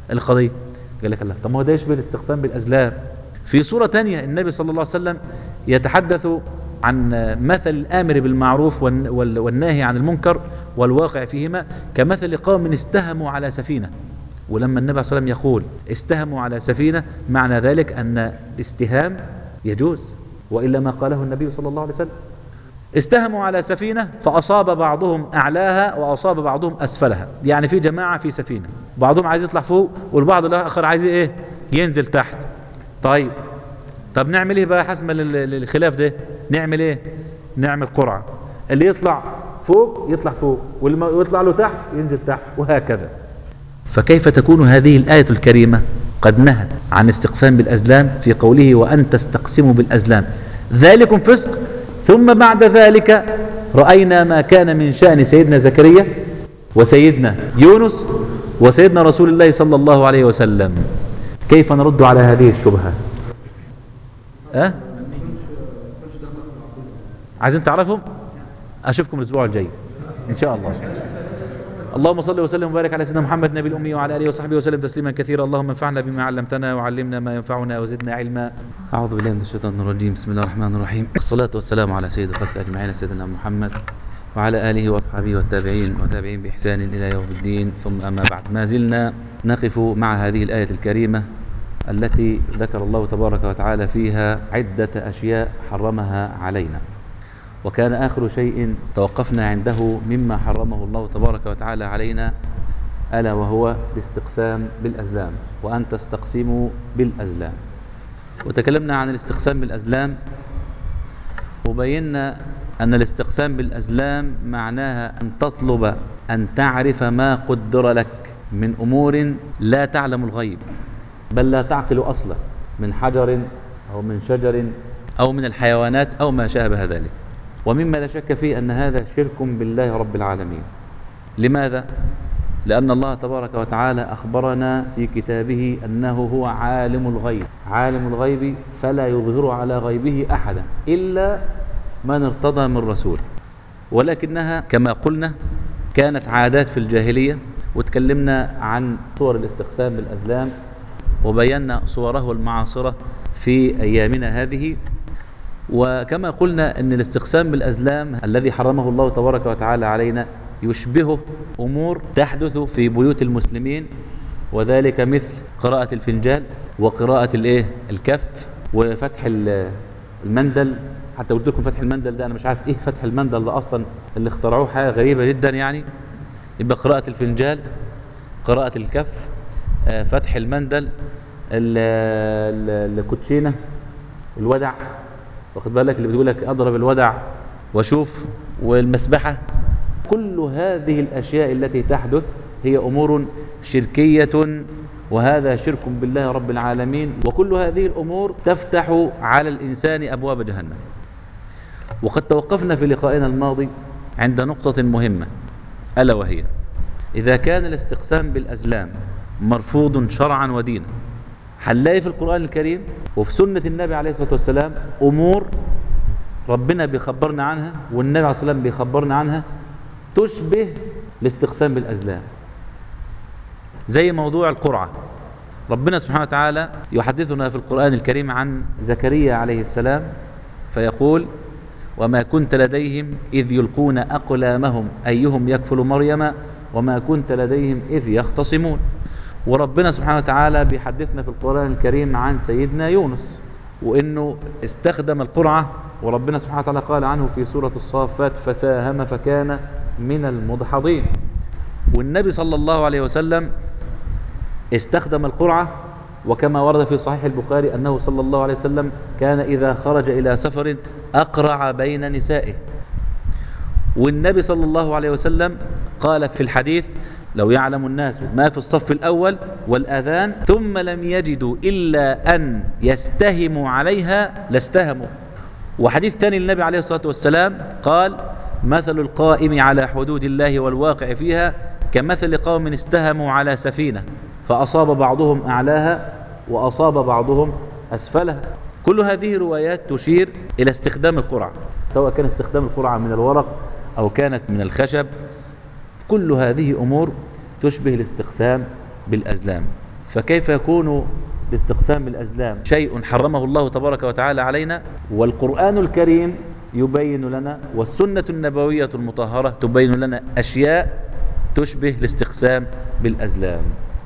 القضية قال لك الله طب ما هو ده يشبه الاستقسام بالأزلام في صورة تانية النبي صلى الله عليه وسلم يتحدث عن مثل الآمر بالمعروف والن- وال- والناهي عن المنكر والواقع فيهما كمثل قوم استهموا على سفينة ولما النبي صلى الله عليه وسلم يقول استهموا على سفينة معنى ذلك أن الاستهام يجوز وإلا ما قاله النبي صلى الله عليه وسلم استهموا على سفينة فأصاب بعضهم أعلاها وأصاب بعضهم أسفلها يعني في جماعة في سفينة بعضهم عايز يطلع فوق والبعض الآخر عايز إيه ينزل تحت طيب طب نعمل إيه بقى حسب لل- للخلاف ده نعمل إيه نعمل قرعة اللي يطلع فوق يطلع فوق واللي ما يطلع له تحت ينزل تحت وهكذا فكيف تكون هذه الآية الكريمة قد نهت عن استقسام بالأزلام في قوله وأن تستقسموا بالأزلام ذلكم فسق ثم بعد ذلك رأينا ما كان من شأن سيدنا زكريا وسيدنا يونس وسيدنا رسول الله صلى الله عليه وسلم كيف نرد على هذه الشبهة أه؟ عايزين تعرفوا أشوفكم الأسبوع الجاي إن شاء الله اللهم صل وسلم وبارك على سيدنا محمد نبي الأمي وعلى آله وصحبه وسلم تسليما كثيرا اللهم انفعنا بما علمتنا وعلمنا ما ينفعنا وزدنا علما أعوذ بالله من الشيطان الرجيم بسم الله الرحمن الرحيم الصلاة والسلام على سيد الخلق أجمعين سيدنا محمد وعلى آله وأصحابه والتابعين وتابعين بإحسان إلى يوم الدين ثم أما بعد ما زلنا نقف مع هذه الآية الكريمة التي ذكر الله تبارك وتعالى فيها عدة أشياء حرمها علينا وكان آخر شيء توقفنا عنده مما حرمه الله تبارك وتعالى علينا ألا وهو الاستقسام بالأزلام وأن تستقسموا بالأزلام وتكلمنا عن الاستقسام بالأزلام وبينا أن الاستقسام بالأزلام معناها أن تطلب أن تعرف ما قدر لك من أمور لا تعلم الغيب بل لا تعقل أصلا من حجر أو من شجر أو من الحيوانات أو ما شابه ذلك ومما لا شك فيه أن هذا شرك بالله رب العالمين لماذا؟ لأن الله تبارك وتعالى أخبرنا في كتابه أنه هو عالم الغيب عالم الغيب فلا يظهر على غيبه أحدا إلا من ارتضى من رسول ولكنها كما قلنا كانت عادات في الجاهلية وتكلمنا عن صور الاستقسام بالأزلام وبينا صوره المعاصرة في أيامنا هذه وكما قلنا أن الاستقسام بالأزلام الذي حرمه الله تبارك وتعالى علينا يشبهه أمور تحدث في بيوت المسلمين وذلك مثل قراءة الفنجان وقراءة الايه الكف وفتح ال- المندل حتى قلت لكم فتح المندل ده انا مش عارف ايه فتح المندل ده اصلا اللي اخترعوه حاجه غريبه جدا يعني يبقى قراءة الفنجان قراءة الكف آه، فتح المندل ال- ال- الكوتشينه الودع واخد بالك اللي بتقول لك اضرب الودع واشوف والمسبحه كل هذه الاشياء التي تحدث هي امور شركيه وهذا شرك بالله رب العالمين وكل هذه الامور تفتح على الانسان ابواب جهنم وقد توقفنا في لقائنا الماضي عند نقطه مهمه الا وهي اذا كان الاستقسام بالازلام مرفوض شرعا ودينا هنلاقي في القرآن الكريم وفي سنة النبي عليه الصلاة والسلام أمور ربنا بيخبرنا عنها والنبي عليه الصلاة والسلام بيخبرنا عنها تشبه الاستقسام بالأزلام زي موضوع القرعة ربنا سبحانه وتعالى يحدثنا في القرآن الكريم عن زكريا عليه السلام فيقول وما كنت لديهم إذ يلقون أقلامهم أيهم يكفل مريم وما كنت لديهم إذ يختصمون وربنا سبحانه وتعالى بيحدثنا في القرآن الكريم عن سيدنا يونس وإنه استخدم القرعة وربنا سبحانه وتعالى قال عنه في سورة الصافات فساهم فكان من المدحضين والنبي صلى الله عليه وسلم استخدم القرعة وكما ورد في صحيح البخاري أنه صلى الله عليه وسلم كان إذا خرج إلى سفر أقرع بين نسائه والنبي صلى الله عليه وسلم قال في الحديث لو يعلم الناس ما في الصف الأول والأذان ثم لم يجدوا إلا أن يستهموا عليها لاستهموا وحديث ثاني للنبي عليه الصلاة والسلام قال مثل القائم على حدود الله والواقع فيها كمثل قوم استهموا على سفينة فأصاب بعضهم أعلاها وأصاب بعضهم أسفلها كل هذه روايات تشير إلى استخدام القرعة سواء كان استخدام القرعة من الورق أو كانت من الخشب كل هذه أمور تشبه الاستقسام بالأزلام فكيف يكون الاستقسام بالأزلام شيء حرمه الله تبارك وتعالى علينا والقرآن الكريم يبين لنا والسنة النبوية المطهرة تبين لنا أشياء تشبه الاستقسام بالأزلام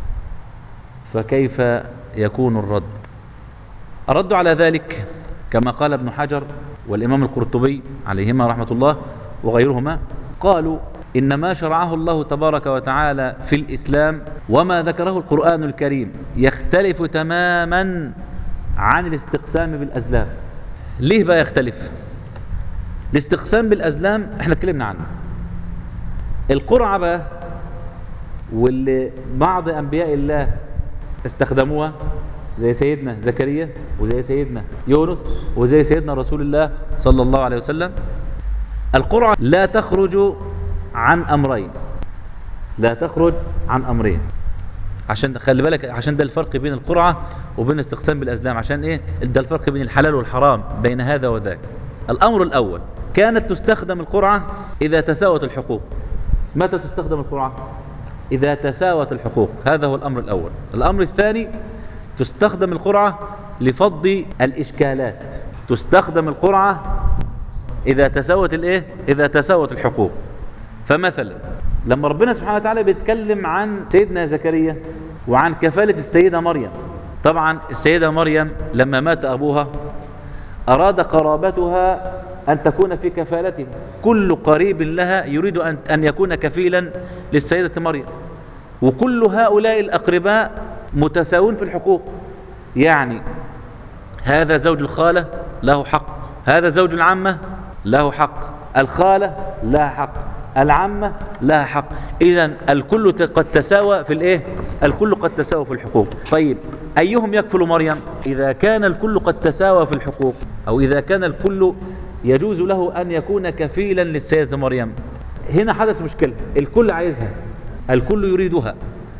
فكيف يكون الرد الرد على ذلك كما قال ابن حجر والإمام القرطبي عليهما رحمة الله وغيرهما قالوا إن ما شرعه الله تبارك وتعالى في الإسلام وما ذكره القرآن الكريم يختلف تماما عن الاستقسام بالأزلام ليه بقى يختلف الاستقسام بالأزلام احنا اتكلمنا عنه القرعة بقى واللي بعض أنبياء الله استخدموها زي سيدنا زكريا وزي سيدنا يونس وزي سيدنا رسول الله صلى الله عليه وسلم القرعة لا تخرج عن أمرين لا تخرج عن أمرين عشان خلي بالك عشان ده الفرق بين القرعة وبين الاستقسام بالأزلام عشان إيه ده الفرق بين الحلال والحرام بين هذا وذاك الأمر الأول كانت تستخدم القرعة إذا تساوت الحقوق متى تستخدم القرعة إذا تساوت الحقوق هذا هو الأمر الأول الأمر الثاني تستخدم القرعة لفض الإشكالات تستخدم القرعة إذا تساوت الإيه؟ إذا تساوت الحقوق فمثلا لما ربنا سبحانه وتعالى بيتكلم عن سيدنا زكريا وعن كفالة السيدة مريم طبعا السيدة مريم لما مات أبوها أراد قرابتها أن تكون في كفالته كل قريب لها يريد أن, أن يكون كفيلا للسيدة مريم وكل هؤلاء الأقرباء متساوون في الحقوق يعني هذا زوج الخالة له حق هذا زوج العمة له حق الخالة لها حق العامة لها حق إذا الكل قد تساوى في الإيه الكل قد تساوى في الحقوق طيب أيهم يكفل مريم إذا كان الكل قد تساوى في الحقوق أو إذا كان الكل يجوز له أن يكون كفيلا للسيدة مريم هنا حدث مشكلة الكل عايزها الكل يريدها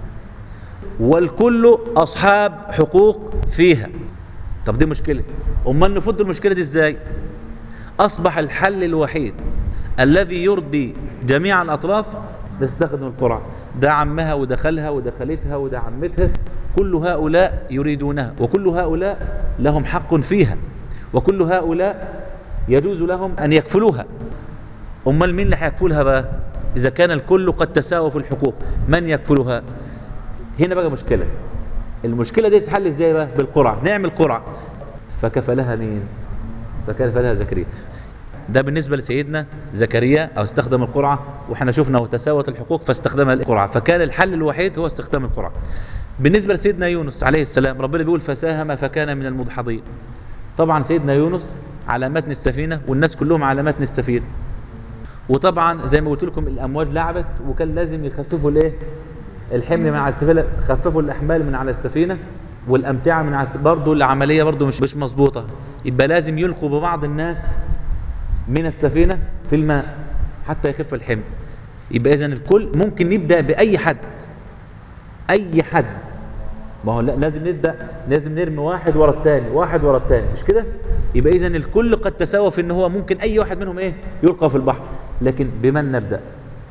والكل أصحاب حقوق فيها طب دي مشكلة أمال نفض المشكلة دي إزاي أصبح الحل الوحيد الذي يرضي جميع الأطراف نستخدم القرعة ده عمها ودخلها ودخلتها وده عمتها كل هؤلاء يريدونها وكل هؤلاء لهم حق فيها وكل هؤلاء يجوز لهم أن يكفلوها أمال مين اللي هيكفلها بقى إذا كان الكل قد تساوى في الحقوق من يكفلها هنا بقى مشكلة المشكلة دي تتحل ازاي بقى بالقرعة نعمل قرعة فكفلها مين فكفلها زكريا ده بالنسبة لسيدنا زكريا أو استخدم القرعة وإحنا شفنا وتساوت الحقوق فاستخدم القرعة فكان الحل الوحيد هو استخدام القرعة بالنسبة لسيدنا يونس عليه السلام ربنا بيقول فساهم فكان من المدحضين طبعا سيدنا يونس على متن السفينة والناس كلهم على متن السفينة وطبعا زي ما قلت لكم الأمواج لعبت وكان لازم يخففوا الايه الحمل من على السفينة خففوا الأحمال من على السفينة والأمتعة من على برضه العملية برضه مش مش مظبوطة يبقى لازم يلقوا ببعض الناس من السفينة في الماء حتى يخف الحمل يبقى إذا الكل ممكن نبدأ بأي حد أي حد ما هو لازم نبدأ لازم نرمي واحد ورا الثاني واحد ورا الثاني مش كده يبقى إذا الكل قد تساوى في إن هو ممكن أي واحد منهم إيه يلقى في البحر لكن بمن نبدأ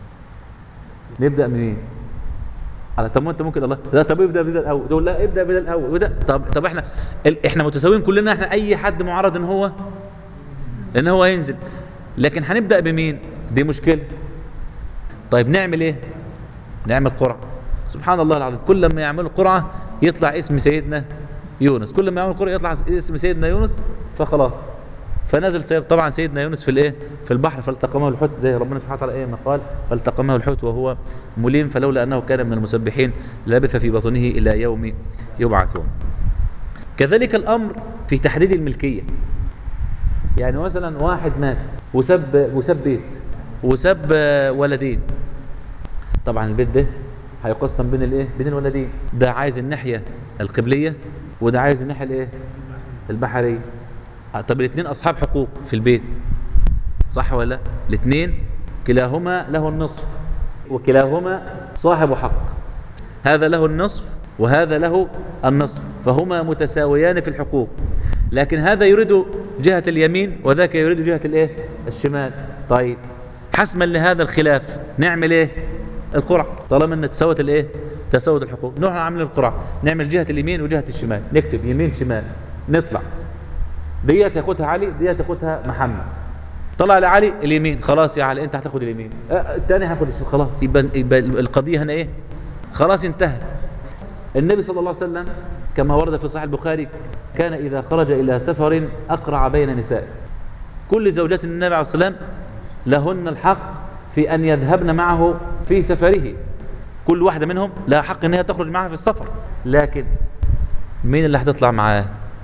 نبدأ منين على طب ما انت ممكن الله لا طب ابدا بدا الاول تقول لا ابدا بدا الاول وده طب طب احنا ال... احنا متساويين كلنا احنا اي حد معرض ان هو ان هو ينزل لكن هنبدا بمين دي مشكله طيب نعمل ايه نعمل قرعه سبحان الله العظيم كل لما يعملوا قرعه يطلع اسم سيدنا يونس كل ما يعملوا قرعه يطلع اسم سيدنا يونس فخلاص فنزل سيد طبعا سيدنا يونس في الايه في البحر فالتقمه الحوت زي ربنا سبحانه وتعالى ايه ما قال فالتقمه الحوت وهو مليم فلولا انه كان من المسبحين لبث في بطنه الى يوم يبعثون كذلك الامر في تحديد الملكيه يعني مثلا واحد مات وسب وسب بيت وسب ولدين طبعا البيت ده هيقسم بين الايه بين الولدين ده عايز الناحيه القبليه وده عايز الناحيه الايه البحريه طب الاثنين اصحاب حقوق في البيت صح ولا لا الاثنين كلاهما له النصف وكلاهما صاحب حق هذا له النصف وهذا له النصف فهما متساويان في الحقوق لكن هذا يريد جهة اليمين وذاك يريد جهة الايه الشمال طيب حسما لهذا الخلاف نعمل ايه القرعة طالما ان تساوت الايه تساوي الحقوق نروح عاملين القرعه نعمل جهه اليمين وجهه الشمال نكتب يمين شمال نطلع ديت ياخدها علي ديت ياخدها محمد طلع لعلي اليمين خلاص يا علي انت هتاخد اليمين آه، الثاني هياخد الشمال خلاص يبقى, يبقى القضيه هنا ايه خلاص انتهت النبي صلى الله عليه وسلم كما ورد في صحيح البخاري كان اذا خرج الى سفر اقرع بين نسائه كل زوجات النبي عليه الصلاه والسلام لهن الحق في ان يذهبن معه في سفره كل واحده منهم لها حق ان هي تخرج معها في السفر لكن مين اللي هتطلع معاه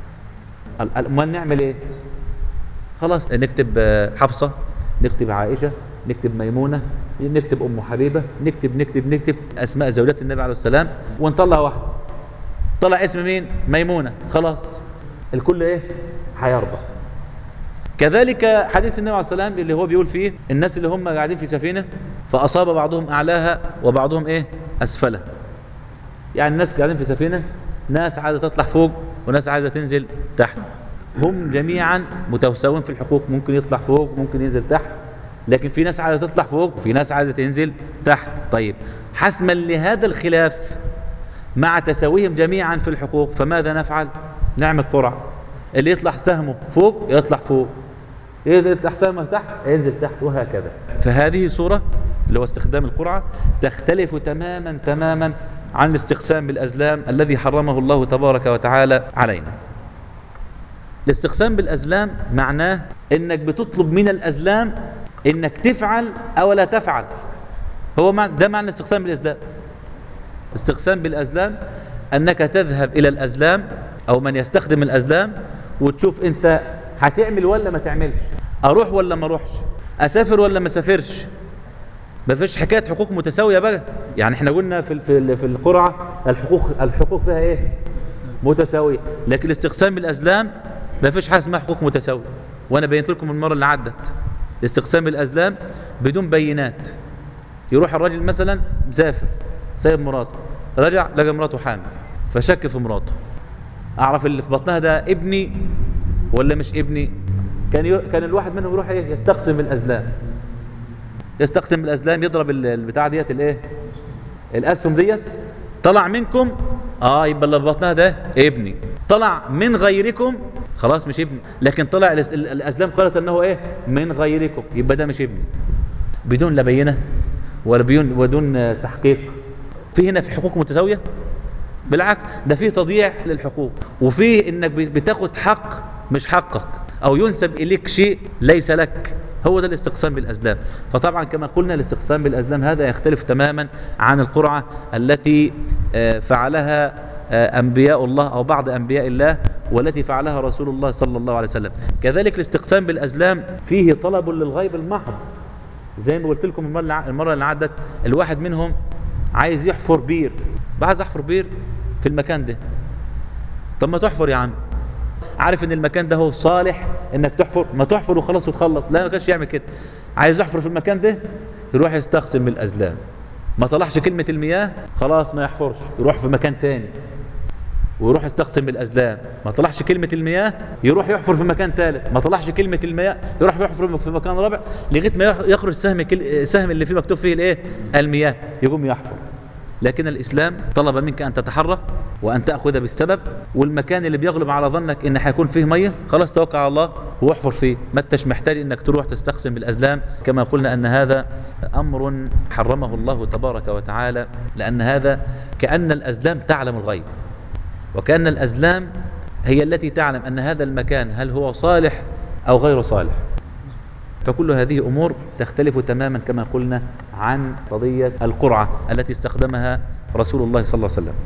امال نعمل ايه خلاص نكتب آه، حفصه نكتب عائشه نكتب ميمونه نكتب ام حبيبه نكتب نكتب نكتب اسماء زوجات النبي عليه السلام ونطلع واحده طلع اسم مين ميمونه خلاص الكل ايه هيرضى كذلك حديث النبي عليه السلام اللي هو بيقول فيه الناس اللي هم قاعدين في سفينه فاصاب بعضهم اعلاها وبعضهم ايه اسفلها يعني الناس قاعدين في سفينه ناس عايزه تطلع فوق وناس عايزه تنزل تحت هم جميعا متساوين في الحقوق ممكن يطلع فوق ممكن ينزل تحت لكن في ناس عايزه تطلع فوق وفي ناس عايزه تنزل تحت طيب حسما لهذا الخلاف مع تساويهم جميعا في الحقوق فماذا نفعل نعمل قرعه اللي يطلع سهمه فوق يطلع فوق يطلع سهمه تحت ينزل تحت وهكذا فهذه صوره اللي هو استخدام القرعه تختلف تماما تماما عن الاستقسام بالازلام الذي حرمه الله تبارك وتعالى علينا الاستقسام بالازلام معناه انك بتطلب من الازلام انك تفعل او لا تفعل هو ده معنى الاستقسام بالازلام الاستقسام بالازلام انك تذهب الى الازلام او من يستخدم الازلام وتشوف انت هتعمل ولا ما تعملش اروح ولا ما اروحش اسافر ولا ما اسافرش ما فيش حكايه حقوق متساويه بقى يعني احنا قلنا في في في القرعه الحقوق الحقوق فيها ايه متساويه لكن الاستقسام بالازلام ما فيش حاجه اسمها حقوق متساويه وانا بينت لكم المره اللي عدت الاستقسام بالازلام بدون بينات يروح الراجل مثلا مسافر سايب مراته رجع لقى مراته حامل فشك في مراته اعرف اللي في بطنها ده ابني ولا مش ابني كان ي... كان الواحد منهم يروح ايه يستقسم بالازلام يستقسم بالازلام يضرب البتاع ديت الايه الاسهم ديت طلع منكم اه يبقى اللي في بطنها ده ابني طلع من غيركم خلاص مش ابني لكن طلع الازلام قالت انه ايه من غيركم يبقى ده مش ابني بدون لا بينه ولا بدون تحقيق في هنا في حقوق متساويه بالعكس ده فيه تضييع للحقوق وفيه انك بتاخد حق مش حقك او ينسب اليك شيء ليس لك هو ده الاستقسام بالازلام فطبعا كما قلنا الاستقسام بالازلام هذا يختلف تماما عن القرعه التي آه، فعلها آه، انبياء الله او بعض انبياء الله والتي فعلها رسول الله صلى الله عليه وسلم كذلك الاستقسام بالازلام فيه طلب للغيب المحض زي ما قلت لكم المره اللي عدت الواحد منهم عايز يحفر بير عايز احفر بير في المكان ده طب ما تحفر يا عم عارف ان المكان ده هو صالح انك تحفر ما تحفر وخلاص وتخلص لا ما كانش يعمل كده عايز يحفر في المكان ده يروح يستقسم بالازلام ما طلعش كلمة المياه خلاص ما يحفرش يروح في مكان تاني ويروح يستقسم بالازلام ما طلعش كلمة المياه يروح يحفر في مكان ثالث ما طلعش كلمة المياه يروح يحفر في مكان رابع لغاية ما يخرج سهم سهم اللي فيه مكتوب فيه الايه المياه يقوم يحفر لكن الإسلام طلب منك أن تتحرى وأن تأخذ بالسبب والمكان اللي بيغلب على ظنك إن حيكون فيه مية خلاص توكل على الله واحفر فيه ما انتش محتاج إنك تروح تستقسم بالأزلام كما قلنا أن هذا أمر حرمه الله تبارك وتعالى لأن هذا كأن الأزلام تعلم الغيب وكأن الأزلام هي التي تعلم أن هذا المكان هل هو صالح أو غير صالح فكل هذه أمور تختلف تماما كما قلنا عن قضية القرعة التي استخدمها رسول الله صلى الله عليه وسلم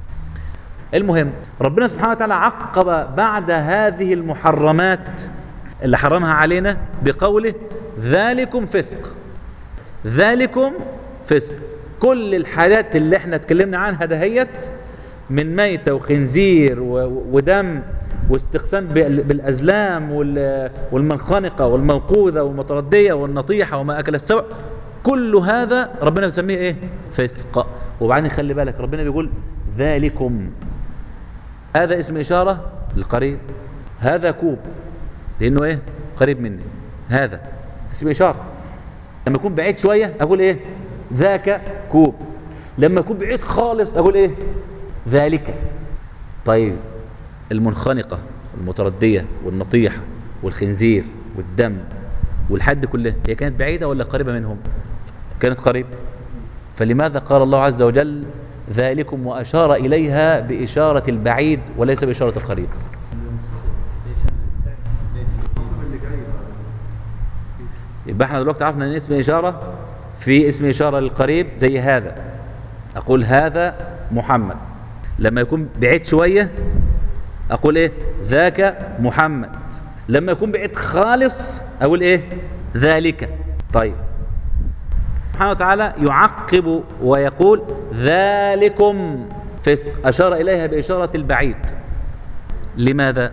المهم ربنا سبحانه وتعالى عقب بعد هذه المحرمات اللي حرمها علينا بقوله ذلكم فسق ذلكم فسق كل الحالات اللي احنا اتكلمنا عنها دهيت من ميتة وخنزير ودم واستقسام بالأزلام والمنخنقة والموقوذة والمتردية والنطيحة وما أكل السبع كل هذا ربنا بيسميه ايه فسق وبعدين خلي بالك ربنا بيقول ذلكم هذا اسم إشارة للقريب هذا كوب لأنه ايه قريب مني هذا اسم إشارة لما يكون بعيد شوية أقول ايه ذاك كوب لما يكون بعيد خالص اقول ايه ذلك طيب المنخنقة والمتردية والنطيحة والخنزير والدم والحد كله هي كانت بعيدة ولا قريبة منهم كانت قريبة فلماذا قال الله عز وجل ذلكم وأشار إليها بإشارة البعيد وليس بإشارة القريب يبقى احنا دلوقتي عرفنا ان اسم إشارة في اسم إشارة للقريب زي هذا أقول هذا محمد لما يكون بعيد شوية أقول إيه ذاك محمد لما يكون بعيد خالص أقول إيه ذلك طيب سبحانه وتعالى يعقب ويقول ذلكم فسق أشار إليها بإشارة البعيد لماذا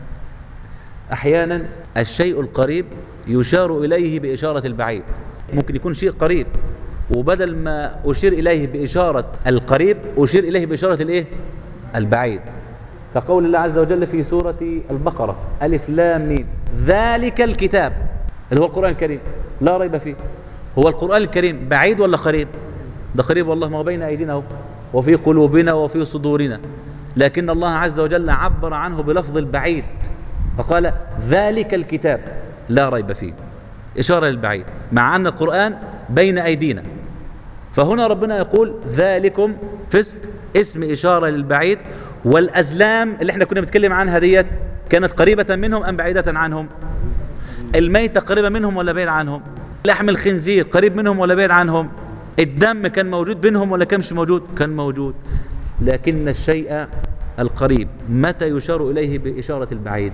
أحيانا الشيء القريب يشار إليه بإشارة البعيد ممكن يكون شيء قريب وبدل ما أشير إليه بإشارة القريب أشير إليه بإشارة الإيه؟ البعيد كقول الله عز وجل في سورة البقرة ألف لام ميم ذلك الكتاب اللي هو القرآن الكريم لا ريب فيه هو القرآن الكريم بعيد ولا قريب ده قريب والله ما بين أيدينا هو وفي قلوبنا وفي صدورنا لكن الله عز وجل عبر عنه بلفظ البعيد فقال ذلك الكتاب لا ريب فيه إشارة للبعيد مع أن القرآن بين أيدينا فهنا ربنا يقول ذلكم فسق اسم إشارة للبعيد والأزلام اللي احنا كنا بنتكلم عنها ديت كانت قريبة منهم أم بعيدة عنهم الميتة قريبة منهم ولا بعيد عنهم لحم الخنزير قريب منهم ولا بعيد عنهم الدم كان موجود بينهم ولا كانش موجود كان موجود لكن الشيء القريب متى يشار إليه بإشارة البعيد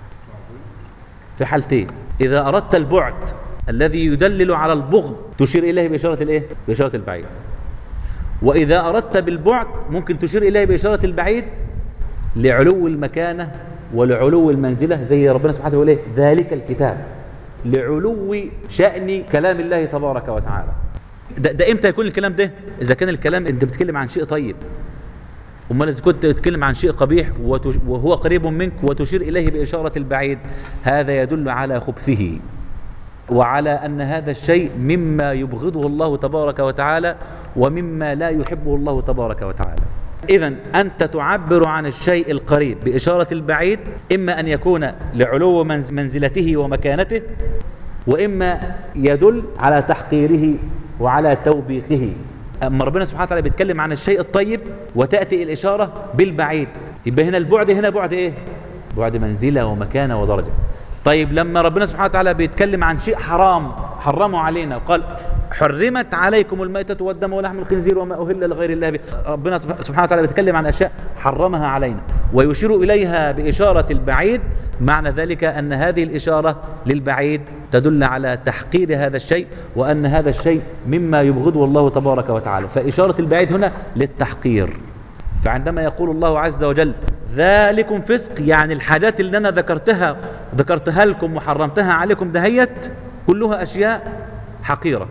في حالتين إذا أردت البعد الذي يدلل على البغض تشير إليه بإشارة الإيه؟ بإشارة البعيد وإذا أردت بالبعد ممكن تشير إليه بإشارة البعيد لعلو المكانة ولعلو المنزلة زي ربنا سبحانه وتعالى ذلك الكتاب لعلو شأن كلام الله تبارك وتعالى ده, ده امتى يكون الكلام ده اذا كان الكلام انت بتتكلم عن شيء طيب امال اذا كنت بتتكلم عن شيء قبيح وهو قريب منك وتشير اليه باشاره البعيد هذا يدل على خبثه وعلى ان هذا الشيء مما يبغضه الله تبارك وتعالى ومما لا يحبه الله تبارك وتعالى إذا أنت تعبر عن الشيء القريب بإشارة البعيد إما أن يكون لعلو منزلته ومكانته وإما يدل على تحقيره وعلى توبيخه أما ربنا سبحانه وتعالى بيتكلم عن الشيء الطيب وتأتي الإشارة بالبعيد يبقى هنا البعد هنا بعد إيه؟ بعد منزلة ومكانة ودرجة طيب لما ربنا سبحانه وتعالى بيتكلم عن شيء حرام حرمه علينا وقال حرمت عليكم الميتة والدم ولحم الخنزير وما أهل لغير الله به ربنا سبحانه وتعالى بيتكلم عن أشياء حرمها علينا ويشير إليها بإشارة البعيد معنى ذلك أن هذه الإشارة للبعيد تدل على تحقير هذا الشيء وأن هذا الشيء مما يبغضه الله تبارك وتعالى فإشارة البعيد هنا للتحقير فعندما يقول الله عز وجل ذلكم فسق يعني الحاجات اللي أنا ذكرتها ذكرتها لكم وحرمتها عليكم دهيت كلها أشياء حقيرة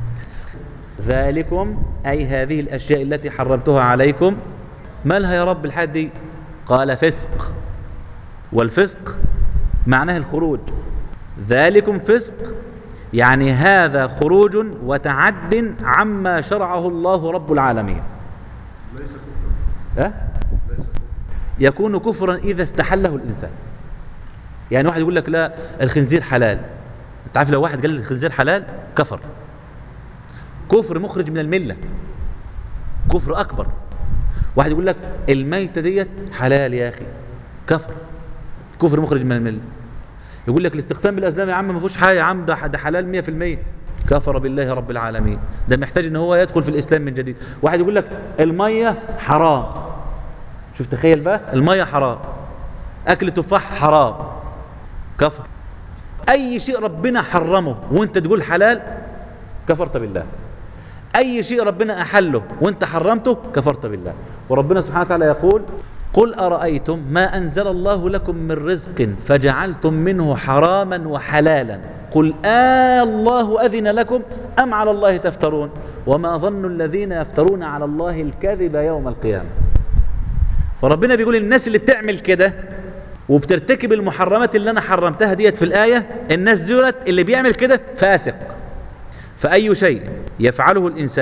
ذلكم أي هذه الأشياء التي حرمتها عليكم ما لها يا رب الحد دي قال فسق والفسق معناه الخروج ذلكم فسق يعني هذا خروج وتعد عما شرعه الله رب العالمين ليس كفرا أه؟ يكون كفرا إذا استحله الإنسان يعني واحد يقول لك لا الخنزير حلال انت عارف لو واحد قال الخنزير حلال كفر كفر مخرج من المله كفر اكبر واحد يقول لك الميته ديت حلال يا اخي كفر كفر مخرج من المله يقول لك الاستقسام بالازلام يا عم ما فيهوش حاجه يا عم ده ده حلال 100% كفر بالله رب العالمين ده محتاج ان هو يدخل في الاسلام من جديد واحد يقول لك الميه حرام شوف تخيل بقى الميه حرام اكل تفاح حرام كفر اي شيء ربنا حرمه وانت تقول حلال كفرت بالله أي شيء ربنا أحله وانت حرمته كفرت بالله وربنا سبحانه وتعالى يقول قل أرأيتم ما أنزل الله لكم من رزق فجعلتم منه حراما وحلالا قل آه الله أذن لكم أم على الله تفترون وما ظن الذين يفترون على الله الكذب يوم القيامة فربنا بيقول الناس اللي بتعمل كده وبترتكب المحرمات اللي أنا حرمتها ديت في الآية الناس دولت اللي بيعمل كده فاسق فأي شيء يفعله الإنسان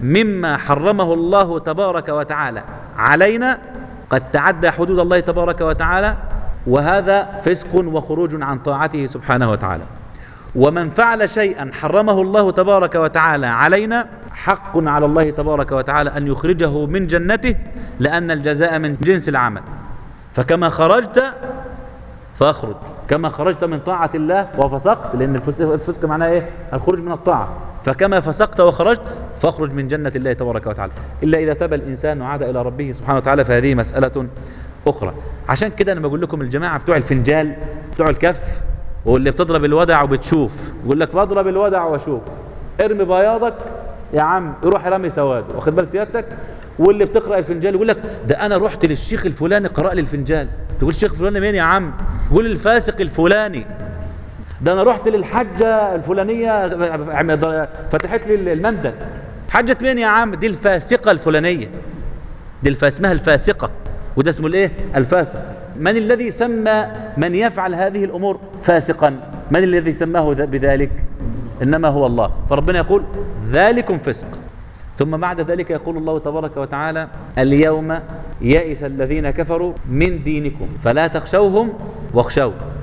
مما حرمه الله تبارك وتعالى علينا قد تعدى حدود الله تبارك وتعالى وهذا فسق وخروج عن طاعته سبحانه وتعالى ومن فعل شيئا حرمه الله تبارك وتعالى علينا حق على الله تبارك وتعالى أن يخرجه من جنته لأن الجزاء من جنس العمل فكما خرجت فاخرج كما خرجت من طاعة الله وفسقت لأن الفسق, الفسق معناه إيه الخروج من الطاعة فكما فسقت وخرجت فاخرج من جنة الله تبارك وتعالى إلا إذا تاب الإنسان وعاد إلى ربه سبحانه وتعالى فهذه مسألة أخرى عشان كده أنا بقول لكم الجماعة بتوع الفنجال بتوع الكف واللي بتضرب الودع وبتشوف يقول لك بضرب الودع واشوف ارمي بياضك يا عم يروح رمي سواد واخد بال سيادتك واللي بتقرا الفنجان يقول لك ده انا رحت للشيخ الفلاني قرا لي الفنجان تقول الشيخ الفلاني مين يا عم يقول الفاسق الفلاني ده انا رحت للحجه الفلانيه فتحت لي المندل حجه مين يا عم دي الفاسقه الفلانيه دي الف... اسمها الفاسقه وده اسمه الايه الفاسق من الذي سمى من يفعل هذه الامور فاسقا من الذي سماه بذلك انما هو الله فربنا يقول ذلكم فسق ثم بعد ذلك يقول الله تبارك وتعالى اليوم يئس الذين كفروا من دينكم فلا تخشوهم واخشوا